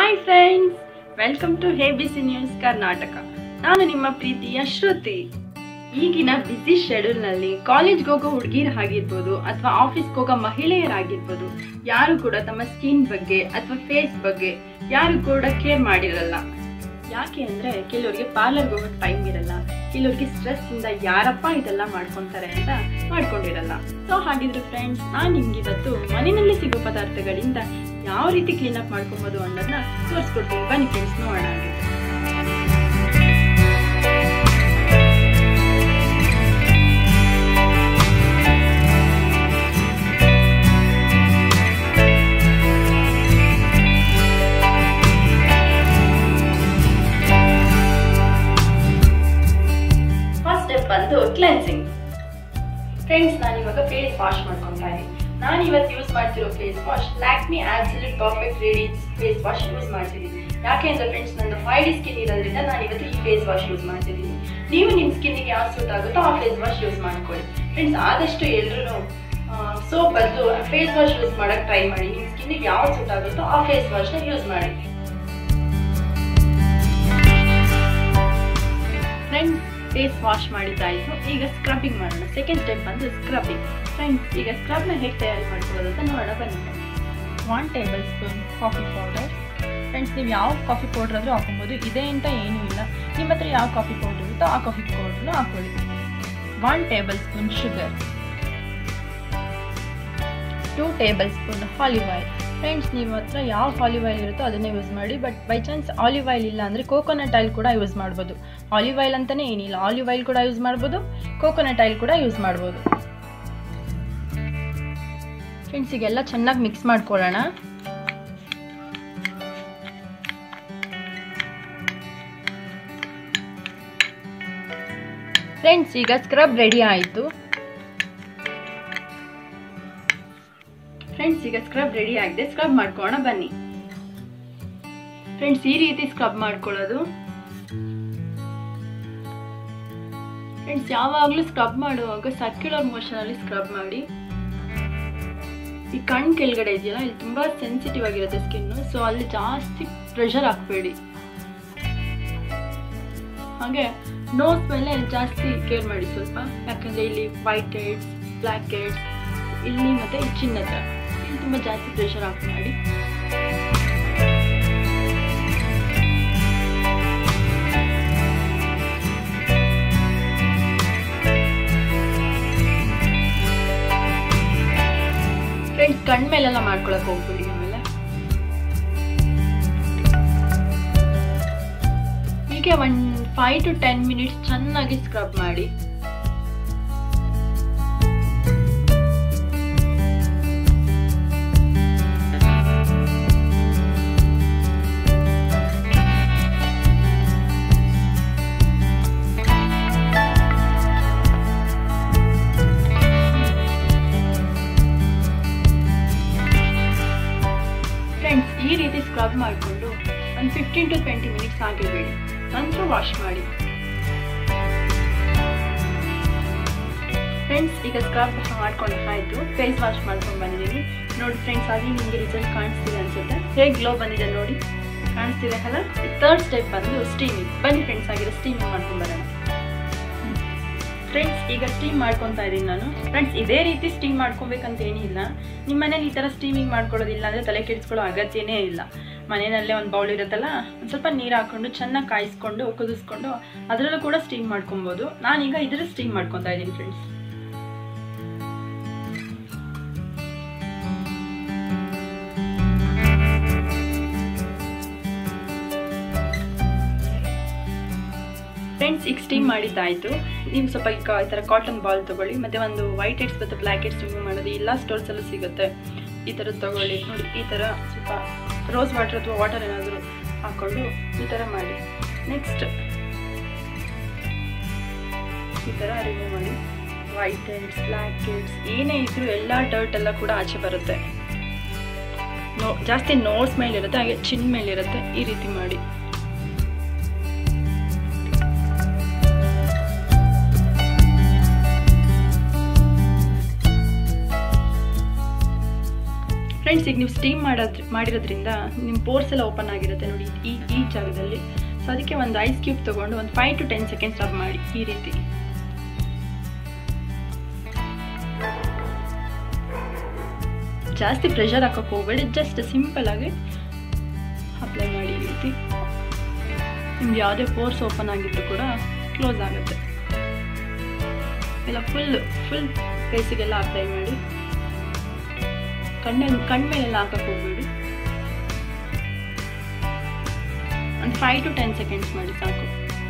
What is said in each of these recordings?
hi friends welcome to ಹೇ ಬಿಸಿ news Karnataka ನಾನು ನಿಮ್ಮ ಪ್ರೀತಿಯ ಶ್ರುತಿ ಈಗಿನ ಬ್ಯುಸಿ ಶೆಡ್ಯೂಲ್ನಲ್ಲಿ ಕಾಲೇಜ್ಗೆ ಹೋಗೋ ಹುಡುಗಿರ್ ಆಗಿರ್ಬೋದು ಅಥವಾ ಆಫೀಸ್ಗೆ ಹೋಗೋ ಮಹಿಳೆಯರಾಗಿರ್ಬೋದು ಯಾರು ಕೂಡ ತಮ್ಮ ಸ್ಕಿನ್ ಬಗ್ಗೆ ಅಥವಾ ಫೇಸ್ ಬಗ್ಗೆ ಯಾರು ಕೂಡ ಕೇರ್ ಮಾಡಿರಲ್ಲ ಯಾಕೆ ಅಂದ್ರೆ ಕೆಲವರಿಗೆ ಪಾರ್ಲರ್ಗೆ ಹೋಗೋ ಟೈಮ್ ಇರಲ್ಲ ಕೆಲವರಿಗೆ ಸ್ಟ್ರೆಸ್ ಇಂದ ಯಾರಪ್ಪ ಇದೆಲ್ಲ ಮಾಡ್ಕೊಂತಾರೆ ಅಂತ ಮಾಡ್ಕೊಂಡಿರಲ್ಲ ಸೊ ಹಾಗಿದ್ರೆ ಫ್ರೆಂಡ್ಸ್ ನಾನು ನಿಮ್ಗೆ ಇವತ್ತು ಮನೆಯಲ್ಲಿ ಸಿಗೋ ಪದಾರ್ಥಗಳಿಂದ ಯಾವ ರೀತಿ ಕ್ಲೀನ್ ಅಪ್ ಮಾಡ್ಕೊಬೋದು ಅನ್ನೋದನ್ನ ತೋರಿಸ್ಕೊಡ್ತೀನಿ ಬನ್ನಿ ಫ್ರೆಂಡ್ಸ್ ನೋಡೋಣ ಹಾಗಿದ್ರೆ ಫಸ್ಟ್ ಸ್ಟೆಪ್ ಬಂದು ಕ್ಲೆನ್ಸಿಂಗ್ ಫ್ರೆಂಡ್ಸ್ ನಾನು ಇವಾಗ ಫೇಸ್ ವಾಶ್ ಮಾಡ್ಕೊಂತಾ ಇದ್ದೀನಿ ನಾನು ಇವತ್ತು ಯೂಸ್ ಮಾಡ್ತಿರೋ face wash Lakme absolute perfect ready face wash use ಮಾಡ್ತಿದ್ದೀನಿ ಯಾಕೆ ಅಂದ್ರೆ ಫ್ರೆಂಡ್ಸ್ ನಂದು ಫೈವ್ ಡಿ ಸ್ಕಿನ್ ಇರೋದ್ರಿಂದ ನಾನು ಇವತ್ತು ಈ ಫೇಸ್ ವಾಶ್ ಯೂಸ್ ಮಾಡ್ತಿದ್ದೀನಿ ನೀವು ನಿಮ್ಮ ಸ್ಕಿನ್ಗೆ ಯಾವ ಸೂಟ್ ಆಗುತ್ತೋ ಆ ಫೇಸ್ ವಾಶ್ ಯೂಸ್ ಮಾಡ್ಕೊಳ್ಳಿ ಫ್ರೆಂಡ್ಸ್ ಆದಷ್ಟು ಎಲ್ಲರೂ ಸೋಪ್ ಬದಲು ಫೇಸ್ ವಾಶ್ ಯೂಸ್ ಮಾಡಕ್ಕೆ ಟ್ರೈ ಮಾಡಿ ನಿಮ್ಮ ಸ್ಕಿನ್ಗೆ ಯಾವ ಸೂಟ್ ಆಗುತ್ತೋ ಆ ಫೇಸ್ ವಾಶ್ನ ಯೂಸ್ ಮಾಡಿ ಫ್ರೆಂಡ್ಸ್ ಫೇಸ್ ವಾಶ್ ಮಾಡಿದ್ದಾಯಿತು ಈಗ ಸ್ಕ್ರಬ್ಬಿಂಗ್ ಮಾಡೋಣ ಸೆಕೆಂಡ್ ಸ್ಟೆಪ್ ಬಂದು ಸ್ಕ್ರಬ್ಬಿಂಗ್ ಫ್ರೆಂಡ್ಸ್ ಈಗ ಸ್ಕ್ರಬ್ನ ಹೇಗೆ ತಯಾರಿ ಮಾಡ್ಕೊಳ್ಳೋದು ಅಂತ ನೋಡೋಣ ಬನ್ನಿ one tablespoon coffee powder friends ನೀವು ಯಾವ ಕಾಫಿ ಪೌಡರ್ ಆದರೂ ಹಾಕೊಬೋದು ಇದೆ ಅಂತ ಏನೂ ಇಲ್ಲ ನಿಮ್ಮ ಹತ್ರ ಯಾವ ಕಾಫಿ ಪೌಡರ್ ಇರುತ್ತೋ ಆ ಕಾಫಿ ಪೌಡರ್ನ ಹಾಕೊಳ್ಳಿ one tablespoon sugar two tablespoon olive oil friends ನಿಮ್ಮ ಹತ್ರ ಯಾವ ಆಲಿವ್ ಆಯಿಲ್ ಇರುತ್ತೋ ಅದನ್ನೇ ಯೂಸ್ ಮಾಡಿ but by chance olive oil ಇಲ್ಲ ಅಂದರೆ ಕೋಕೋನಟ್ ಆಯಿಲ್ ಕೂಡ ಯೂಸ್ ಮಾಡ್ಬೋದು ಆಲಿವ್ ಆಯಿಲ್ ಅಂತಲೇ ಏನಿಲ್ಲ ಆಲಿವ್ ಆಯಿಲ್ ಕೂಡ ಯೂಸ್ ಮಾಡ್ಬೋದು ಕೋಕೋನಟ್ ಆಯಿಲ್ ಕೂಡ ಯೂಸ್ ಮಾಡ್ಬೋದು ಫ್ರೆಂಡ್ಸ್ ಈಗೆಲ್ಲ ಚೆನ್ನಾಗಿ ಮಿಕ್ಸ್ ಮಾಡ್ಕೊಳ್ಳೋಣ ಫ್ರೆಂಡ್ಸ್ ಈಗ ಸ್ಕ್ರಬ್ ರೆಡಿ ಆಯಿತು ಫ್ರೆಂಡ್ಸ್ ಈಗ ಸ್ಕ್ರಬ್ ರೆಡಿ ಆಗಿದೆ ಸ್ಕ್ರಬ್ ಮಾಡ್ಕೊಳ್ಳೋಣ ಬನ್ನಿ ಫ್ರೆಂಡ್ಸ್ ಈ ರೀತಿ ಸ್ಕ್ರಬ್ ಮಾಡ್ಕೊಳ್ಳೋದು ಫ್ರೆಂಡ್ಸ್ ಯಾವಾಗಲೂ ಸ್ಕ್ರಬ್ ಮಾಡುವಾಗ ಸರ್ಕ್ಯುಲರ್ ಮೋಷನ್ ಅಲ್ಲಿ ಸ್ಕ್ರಬ್ ಮಾಡಿ ಈ ಕಣ್ ಕೆಳಗಡೆ ಇದೆಯಲ್ಲ ಇಲ್ಲಿ ತುಂಬಾ ಸೆನ್ಸಿಟಿವ್ ಆಗಿರುತ್ತೆ ಸ್ಕಿನ್ ಸೊ ಅಲ್ಲಿ ಜಾಸ್ತಿ ಪ್ರೆಷರ್ ಹಾಕಬೇಡಿ ಹಾಗೆ ನೋಸ್ ಮೇಲೆ ಜಾಸ್ತಿ ಕೇರ್ ಮಾಡಿ ಸ್ವಲ್ಪ ಯಾಕಂದ್ರೆ ಇಲ್ಲಿ ವೈಟ್ ಹೆಡ್ಸ್ ಬ್ಲ್ಯಾಕ್ ಹೆಡ್ಸ್ ಇಲ್ಲಿ ಮತ್ತೆ ಈ ಚಿನ್ನ ಹತ್ರ ಇಲ್ಲಿ ತುಂಬ ಜಾಸ್ತಿ ಪ್ರೆಷರ್ ಹಾಕಿ ಮಾಡಿ ಫ್ರೆಂಡ್ಸ್ ಕಣ್ ಮೇಲೆಲ್ಲ ಮಾಡ್ಕೊಳಕ್ ಹೋಗ್ಬಿಡಿ ಆಮೇಲೆ ಹೀಗೆ one five to ten minutes ಚೆನ್ನಾಗಿ ಸ್ಕ್ರಬ್ ಮಾಡಿ ಫ್ರೆಂಡ್ಸ್ ಈ ರೀತಿ ಸ್ಕ್ರಬ್ ಮಾಡಿಕೊಂಡು ಒಂದು ಫಿಫ್ಟೀನ್ ಟು ಟ್ವೆಂಟಿ ಮಿನಿಟ್ಸ್ ಆಗಿರಬೇಡಿ ನಂತರ ವಾಶ್ ಮಾಡಿ ಫ್ರೆಂಡ್ಸ್ ಈಗ ಸ್ಕ್ರಬ್ ಮಾಡ್ಕೊಂಡು ಆಯಿತು ಫೇಸ್ ವಾಶ್ ಮಾಡ್ಕೊಂಡು ಬಂದಿದ್ದೀನಿ ನೋಡಿ ಫ್ರೆಂಡ್ಸ್ ಆಗಿ ನಿಮಗೆ ರಿಸಲ್ಟ್ ಕಾಣಿಸ್ತಿದೆ ಅನ್ಸುತ್ತೆ ಹೇಗೆ ಗ್ಲೋ ಬಂದಿದೆ ನೋಡಿ ಕಾಣಿಸ್ತಿದೆ ಅಲ್ಲ ಥರ್ಡ್ ಸ್ಟೆಪ್ ಬಂದು ಸ್ಟೀಮಿಂಗ್ ಬನ್ನಿ ಫ್ರೆಂಡ್ಸ್ ಆಗಿರೋ ಸ್ಟೀಮಿಂಗ್ ಮಾಡ್ಕೊಂಡು ಬರೋಣ ಫ್ರೆಂಡ್ಸ್ ಈಗ ಸ್ಟೀಮ್ ಮಾಡ್ಕೊತಾ ಇದ್ದೀನಿ ನಾನು ಫ್ರೆಂಡ್ಸ್ ಇದೇ ರೀತಿ ಸ್ಟೀಮ್ ಮಾಡ್ಕೊಬೇಕಂತ ಏನಿಲ್ಲ ನಿಮ್ಮ ಮನೇಲಿ ಈ ಥರ ಸ್ಟೀಮಿಂಗ್ ಮಾಡ್ಕೊಳ್ಳೋದಿಲ್ಲ ಅಂದರೆ ತಲೆ ಕೆಡಿಸ್ಕೊಳ್ಳೋ ಅಗತ್ಯನೇ ಇಲ್ಲ ಮನೆಯಲ್ಲೇ ಒಂದು ಬೌಲ್ ಇರುತ್ತಲ್ಲ ಒಂದು ಸ್ವಲ್ಪ ನೀರು ಹಾಕ್ಕೊಂಡು ಚೆನ್ನಾಗಿ ಕಾಯಿಸ್ಕೊಂಡು ಕುದಿಸ್ಕೊಂಡು ಅದರಲ್ಲೂ ಕೂಡ ಸ್ಟೀಮ್ ಮಾಡ್ಕೊಬೋದು ನಾನೀಗ ಇದರ ಸ್ಟೀಮ್ ಮಾಡ್ಕೊತಾ ಇದ್ದೀನಿ ಫ್ರೆಂಡ್ಸ್ ಫ್ರೆಂಡ್ಸ್ ಈಗ ಸ್ಟೀಮ್ ಮಾಡಿದ್ದಾಯಿತು ನೀವು ಸ್ವಲ್ಪ ಈಗ ಈ ಥರ ಕಾಟನ್ ಬಾಲ್ ತೊಗೊಳ್ಳಿ ಮತ್ತು ಒಂದು ವೈಟ್ ಹೆಡ್ಸ್ ಮತ್ತು ಬ್ಲ್ಯಾಕ್ ಹೆಡ್ಸ್ ರಿಮೂವ್ ಮಾಡೋದು ಎಲ್ಲ ಸ್ಟೋರ್ಸಲ್ಲೂ ಸಿಗುತ್ತೆ ಈ ಥರದ್ದು ತೊಗೊಳ್ಳಿ ನೋಡಿ ಈ ಥರ ಸ್ವಲ್ಪ ರೋಸ್ ವಾಟರ್ ಅಥವಾ ವಾಟರ್ ಏನಾದರೂ ಹಾಕ್ಕೊಂಡು ಈ ಥರ ಮಾಡಿ ನೆಕ್ಸ್ಟ್ ಈ ಥರ ರಿಮೂವ್ ಮಾಡಿ ವೈಟ್ ಹೆಡ್ಸ್ ಬ್ಲ್ಯಾಕ್ ಹೆಡ್ಸ್ ಏನೇ ಇದ್ರೂ ಎಲ್ಲ ಡರ್ಟ್ ಎಲ್ಲ ಕೂಡ ಆಚೆ ಬರುತ್ತೆ ನೋ ಜಾಸ್ತಿ ನೋಟ್ಸ್ ಮೇಲಿರುತ್ತೆ ಹಾಗೆ ಚಿನ್ ಮೇಲಿರುತ್ತೆ ಈ ರೀತಿ ಮಾಡಿ ಫ್ರೆಂಡ್ಸ್ ಈಗ ನೀವು ಸ್ಟೀಮ್ ಮಾಡೋದ್ರ ಮಾಡಿರೋದ್ರಿಂದ ನಿಮ್ಮ ಪೋರ್ಸ್ ಎಲ್ಲ ಓಪನ್ ಆಗಿರುತ್ತೆ ನೋಡಿ ಈ ಈ ಜಾಗದಲ್ಲಿ ಸೊ ಅದಕ್ಕೆ ಒಂದು ಐಸ್ ಕ್ಯೂಬ್ ತೊಗೊಂಡು ಒಂದು five to ten seconds rub ಮಾಡಿ ಈ ರೀತಿ ಜಾಸ್ತಿ ಪ್ರೆಷರ್ ಹಾಕೋಕೆ ಹೋಗಬೇಡಿ ಜಸ್ಟ್ ಸಿಂಪಲ್ ಆಗಿ ಅಪ್ಲೈ ಮಾಡಿ ಈ ರೀತಿ ನಿಮ್ಗೆ ಯಾವುದೇ ಪೋರ್ಸ್ ಓಪನ್ ಆಗಿದ್ರು ಕೂಡ ಕ್ಲೋಸ್ ಆಗುತ್ತೆ ಎಲ್ಲ ಫುಲ್ ಫುಲ್ ಫೇಸಿಗೆಲ್ಲ ಅಪ್ಲೈ ಮಾಡಿ ಕಣ್ಣ ಕಣ್ಮೇಲೆಲ್ಲ ಹಾಕಕ್ಕೆ ಹೋಗ್ಬೇಡಿ ಒಂದು ಫೈವ್ ಟು ಟೆನ್ ಸೆಕೆಂಡ್ಸ್ ಮಾಡಿ ಸಾಕು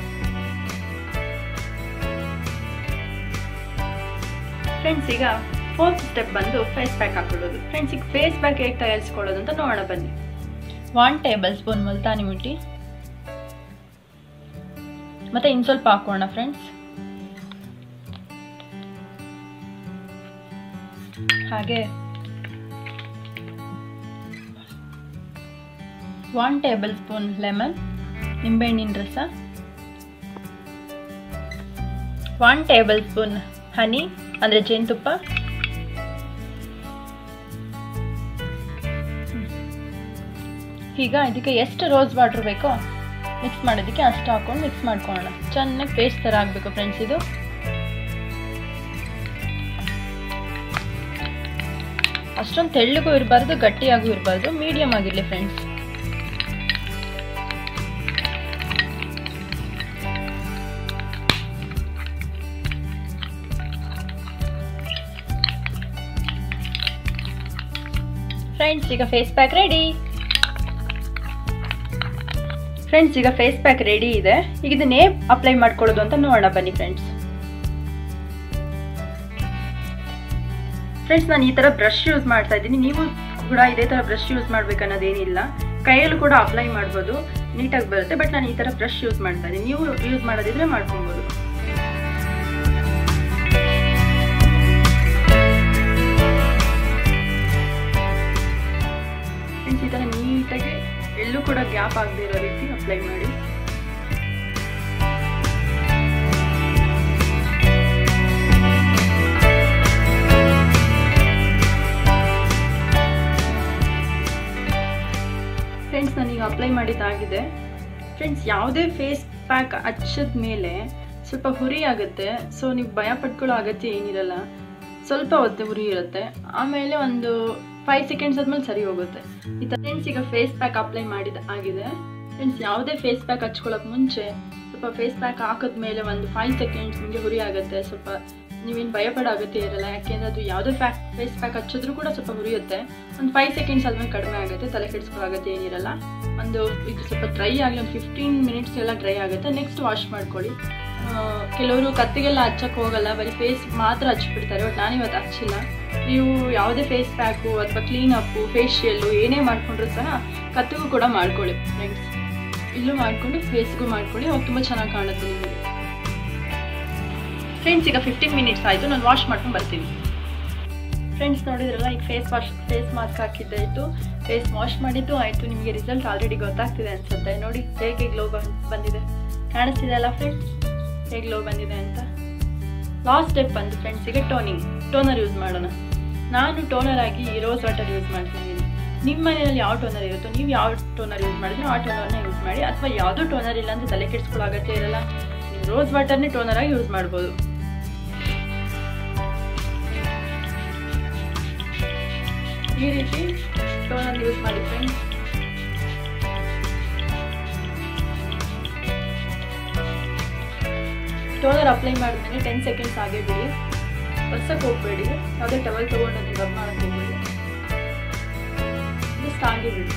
ಫ್ರೆಂಡ್ಸ್ ಈಗ ಫೋರ್ತ್ ಸ್ಟೆಪ್ ಬಂದು ಫೇಸ್ ಪ್ಯಾಕ್ ಹಾಕೊಳ್ಳೋದು ಫ್ರೆಂಡ್ಸ್ ಈಗ ಫೇಸ್ ಪ್ಯಾಕ್ ಹೇಗೆ ತಯಾರಿಸ್ಕೊಳ್ಳೋದು ಅಂತ ನೋಡೋಣ ಬನ್ನಿ one tablespoon Multani mitti ಮತ್ತೆ ಇನ್ನು ಸ್ವಲ್ಪ ಹಾಕೋಣ ಫ್ರೆಂಡ್ಸ್ ಹಾಗೆ ಒನ್ ಟೇಬಲ್ ಸ್ಪೂನ್ ಲೆಮನ್ ನಿಂಬೆಹಣ್ಣಿನ ರಸ ಒನ್ ಟೇಬಲ್ ಸ್ಪೂನ್ ಹನಿ ಅಂದರೆ ಜೇನುತುಪ್ಪ ಈಗ ಇದಕ್ಕೆ ಎಷ್ಟು ರೋಸ್ ವಾಟರ್ ಬೇಕೋ ಮಿಕ್ಸ್ ಮಾಡೋದಕ್ಕೆ ಅಷ್ಟು ಹಾಕೊಂಡು ಮಿಕ್ಸ್ ಮಾಡ್ಕೊಳ್ಳೋಣ ಚೆನ್ನಾಗಿ ಪೇಸ್ಟ್ ಥರ ಆಗಬೇಕು ಫ್ರೆಂಡ್ಸ್ ಇದು ಅಷ್ಟೊಂದು ತೆಳ್ಳಗೂ ಇರಬಾರ್ದು ಗಟ್ಟಿಯಾಗೂ ಇರಬಾರ್ದು ಮೀಡಿಯಮ್ ಆಗಿರಲಿ ಫ್ರೆಂಡ್ಸ್ ಫ್ರೆಂಡ್ಸ್ ಈಗ ಫೇಸ್ ಪ್ಯಾಕ್ ರೆಡಿ ಫ್ರೆಂಡ್ಸ್ ಈಗ ಫೇಸ್ ಪ್ಯಾಕ್ ರೆಡಿ ಇದೆ ಈಗ ಇದನ್ನೇ ಅಪ್ಲೈ ಮಾಡ್ಕೊಳ್ಳೋದು ಅಂತ ನೋಡೋಣ ಬನ್ನಿ ಫ್ರೆಂಡ್ಸ್ ಫ್ರೆಂಡ್ಸ್ ನಾನು ಈ ಥರ ಬ್ರಷ್ ಯೂಸ್ ಮಾಡ್ತಾ ಇದ್ದೀನಿ ನೀವು ಕೂಡ ಇದೇ ಥರ ಬ್ರಷ್ ಯೂಸ್ ಮಾಡ್ಬೇಕನ್ನೋದೇನಿಲ್ಲ ಕೈಯಲ್ಲೂ ಕೂಡ ಅಪ್ಲೈ ಮಾಡ್ಬೋದು ನೀಟಾಗಿ ಬರುತ್ತೆ ಬಟ್ ನಾನು ಈ ಥರ ಬ್ರಷ್ ಯೂಸ್ ಮಾಡ್ತಾ ಇದ್ದೀನಿ ನೀವು ಯೂಸ್ ಮಾಡೋದಿದ್ರೆ ಮಾಡ್ಕೊಬೋದು ಫ್ರೆಂಡ್ಸ್ ಈ ಥರ ನೀಟಾಗಿ ಎಲ್ಲೂ ಕೂಡ ಗ್ಯಾಪ್ ಆಗದೆ ಇರೋ ರೀತಿ ಅಪ್ಲೈ ಮಾಡಿ ಫ್ರೆಂಡ್ಸ್ ನಾನೀಗ ಅಪ್ಲೈ ಮಾಡಿದ್ದಾಗಿದೆ ಫ್ರೆಂಡ್ಸ್ ಯಾವುದೇ ಫೇಸ್ ಪ್ಯಾಕ್ ಹಚ್ಚದ ಮೇಲೆ ಸ್ವಲ್ಪ ಹುರಿ ಆಗುತ್ತೆ ಸೊ ನೀವು ಭಯ ಪಟ್ಕೊಳ್ಳೋ ಅಗತ್ಯ ಏನಿರಲ್ಲ ಸ್ವಲ್ಪ ಹೊತ್ತು ಉರಿ ಇರುತ್ತೆ ಆಮೇಲೆ ಒಂದು ಫೈವ್ ಸೆಕೆಂಡ್ಸ್ ಆದ್ಮೇಲೆ ಸರಿ ಹೋಗುತ್ತೆ ಈ ಥರ ಫ್ರೆಂಡ್ಸ್ ಈಗ ಫೇಸ್ ಪ್ಯಾಕ್ ಅಪ್ಲೈ ಮಾಡಿದ ಆಗಿದೆ ಫ್ರೆಂಡ್ಸ್ ಯಾವುದೇ ಫೇಸ್ ಪ್ಯಾಕ್ ಹಚ್ಕೊಳ್ಳೋಕೆ ಮುಂಚೆ ಸ್ವಲ್ಪ ಫೇಸ್ ಪ್ಯಾಕ್ ಹಾಕಿದ್ಮೇಲೆ ಒಂದು ಫೈವ್ ಸೆಕೆಂಡ್ಸ್ ನಿಮಗೆ ಹುರಿ ಆಗುತ್ತೆ ಸ್ವಲ್ಪ ನೀವೇನು ಭಯಪಡೋ ಅಗತ್ಯ ಇರಲ್ಲ ಯಾಕೆಂದರೆ ಅದು ಯಾವುದೇ ಪ್ಯಾಕ್ ಫೇಸ್ ಪ್ಯಾಕ್ ಹಚ್ಚಿದ್ರೂ ಕೂಡ ಸ್ವಲ್ಪ ಹುರಿಯುತ್ತೆ ಒಂದು ಫೈವ್ ಸೆಕೆಂಡ್ಸ್ ಆದ್ಮೇಲೆ ಕಡಿಮೆ ಆಗುತ್ತೆ ತಲೆ ಕೆಡಿಸ್ಕೊಳ್ಳೋ ಅಗತ್ಯ ಏನಿರಲ್ಲ ಒಂದು ಇದು ಸ್ವಲ್ಪ ಡ್ರೈ ಆಗಲಿ ಒಂದು ಫಿಫ್ಟೀನ್ ಮಿನಿಟ್ಸ್ ಎಲ್ಲ ಡ್ರೈ ಆಗುತ್ತೆ ನೆಕ್ಸ್ಟ್ ವಾಶ್ ಮಾಡ್ಕೊಳ್ಳಿ ಕೆಲವರು ಕತ್ತಿಗೆಲ್ಲ ಹಚ್ಚಕ್ಕೆ ಹೋಗಲ್ಲ ಬರೀ ಫೇಸ್ ಮಾತ್ರ ಹಚ್ಬಿಡ್ತಾರೆ ಬಟ್ ನಾನು ಇವತ್ತು ಹಚ್ಚಿಲ್ಲ ನೀವು ಯಾವುದೇ ಫೇಸ್ ಪ್ಯಾಕು ಅಥವಾ ಕ್ಲೀನ್ ಅಪ್ಪು ಫೇಶಿಯಲ್ಲು ಏನೇ ಮಾಡಿಕೊಂಡ್ರು ಸಹ ಕತ್ತಿಗೂ ಕೂಡ ಮಾಡ್ಕೊಳ್ಳಿ ಫ್ರೆಂಡ್ಸ್ ಇಲ್ಲೂ ಮಾಡಿಕೊಂಡು ಫೇಸ್ಗೂ ಮಾಡ್ಕೊಳ್ಳಿ ಅವಾಗ ತುಂಬ ಚೆನ್ನಾಗಿ ಕಾಣುತ್ತೆ ನಿಮಗೆ ಫ್ರೆಂಡ್ಸ್ ಈಗ ಫಿಫ್ಟೀನ್ ಮಿನಿಟ್ಸ್ ಆಯಿತು ನಾನು ವಾಶ್ ಮಾಡ್ಕೊಂಡು ಬರ್ತೀನಿ ಫ್ರೆಂಡ್ಸ್ ನೋಡಿದ್ರಲ್ಲ ಈಗ ಫೇಸ್ ವಾಶ್ ಫೇಸ್ ಮಾಸ್ಕ್ ಹಾಕಿದ್ದಾಯಿತು ಫೇಸ್ ವಾಶ್ ಮಾಡಿದ್ದು ಆಯಿತು ನಿಮಗೆ ರಿಸಲ್ಟ್ ಆಲ್ರೆಡಿ ಗೊತ್ತಾಗ್ತಿದೆ ಅನ್ಸುತ್ತೆ ನೋಡಿ ಹೇಗೆ ಗ್ಲೋ ಬಂದಿದೆ ಕಾಣಿಸ್ತಿದೆ ಅಲ್ಲ ಫ್ರೆಂಡ್ಸ್ ಹೇಗೆ ಗ್ಲೋ ಬಂದಿದೆ ಅಂತ ಲಾಸ್ಟ್ ಸ್ಟೆಪ್ ಬಂದು ಫ್ರೆಂಡ್ಸಿಗೆ ಟೋನಿಂಗ್ ಟೋನರ್ ಯೂಸ್ ಮಾಡೋಣ ನಾನು ಟೋನರ್ ಆಗಿ ರೋಸ್ ವಾಟರ್ ಯೂಸ್ ಮಾಡ್ತಿದ್ದೀನಿ ನಿಮ್ಮ ಮನೆಯಲ್ಲಿ ಯಾವ ಟೋನರ್ ಇರುತ್ತೋ ನೀವು ಯಾವ ಟೋನರ್ ಯೂಸ್ ಮಾಡಿದ್ರೆ ಆ ಟೋನರ್ನ ಯೂಸ್ ಮಾಡಿ ಅಥವಾ ಯಾವುದೂ ಟೋನರ್ ಇಲ್ಲ ಅಂತ ತಲೆ ಕೆಡಿಸ್ಕೊಳ್ಳೋ ಅಗತ್ಯ ಇರಲ್ಲ ನೀವು ರೋಸ್ ವಾಟರ್ನೇ ಟೋನರ್ ಆಗಿ ಯೂಸ್ ಮಾಡ್ಬೋದು ಈ ರೀತಿ ಟೋನರ್ ಯೂಸ್ ಮಾಡಿ ಫ್ರೆಂಡ್ಸ್ ಟೋನರ್ ಅಪ್ಲೈ ಮಾಡಿದ್ಮೇಲೆ ಟೆನ್ ಸೆಕೆಂಡ್ಸ್ ಆಗೇ ಬಿಡಿ ಒರ್ಸಕ್ಕೆ ಹೋಗ್ಬೇಡಿ ಯಾವುದೇ ಟವಲ್ ತೊಗೊಂಡು ಅದನ್ನ ರಬ್ ಮಾಡಕ್ಕೆ ಹೋಗ್ಬೇಡಿ ಜಸ್ಟ್ ಆಗೇ ಬಿಡಿ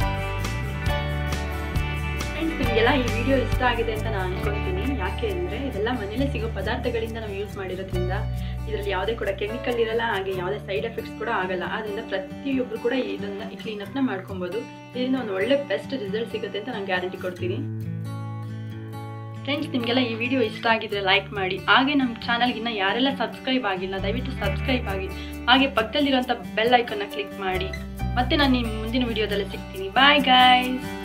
ಫ್ರೆಂಡ್ಸ್ ನಿಮಗೆಲ್ಲ ಈ ವಿಡಿಯೋ ಇಷ್ಟ ಆಗಿದೆ ಅಂತ ನಾನು ಅನ್ಕೊತೀನಿ ಯಾಕೆ ಅಂದರೆ ಇದೆಲ್ಲ ಮನೇಲೇ ಸಿಗೋ ಪದಾರ್ಥಗಳಿಂದ ನಾವು ಯೂಸ್ ಮಾಡಿರೋದ್ರಿಂದ ಇದರಲ್ಲಿ ಯಾವುದೇ ಕೂಡ ಕೆಮಿಕಲ್ ಇರಲ್ಲ ಹಾಗೆ ಯಾವುದೇ ಸೈಡ್ ಎಫೆಕ್ಟ್ಸ್ ಕೂಡ ಆಗಲ್ಲ ಆದ್ದರಿಂದ ಪ್ರತಿಯೊಬ್ಬರು ಕೂಡ ಇದನ್ನ ಈ ಕ್ಲೀನಪ್ನ ಮಾಡ್ಕೊಬೋದು ಇದರಿಂದ ಒಂದು ಒಳ್ಳೆ ಬೆಸ್ಟ್ ರಿಸಲ್ಟ್ ಸಿಗುತ್ತೆ ಅಂತ ನಾನು ಗ್ಯಾರಂಟಿ ಕೊಡ್ತೀನಿ ಫ್ರೆಂಡ್ಸ್ ನಿಮಗೆಲ್ಲ ಈ ವಿಡಿಯೋ ಇಷ್ಟ ಆಗಿದ್ರೆ ಲೈಕ್ ಮಾಡಿ ಹಾಗೆ ನಮ್ಮ ಚಾನಲ್ಗೆ ಇನ್ನೂ ಯಾರೆಲ್ಲ ಸಬ್ಸ್ಕ್ರೈಬ್ ಆಗಿಲ್ಲ ದಯವಿಟ್ಟು ಸಬ್ಸ್ಕ್ರೈಬ್ ಆಗಿ ಹಾಗೆ ಪಕ್ಕದಲ್ಲಿರುವಂಥ ಬೆಲ್ ಐಕನ್ನ ಕ್ಲಿಕ್ ಮಾಡಿ ಮತ್ತೆ ನಾನು ನಿಮ್ಮ ಮುಂದಿನ ವಿಡಿಯೋದಲ್ಲಿ ಸಿಗ್ತೀನಿ ಬಾಯ್ ಗಾಯ್ಸ್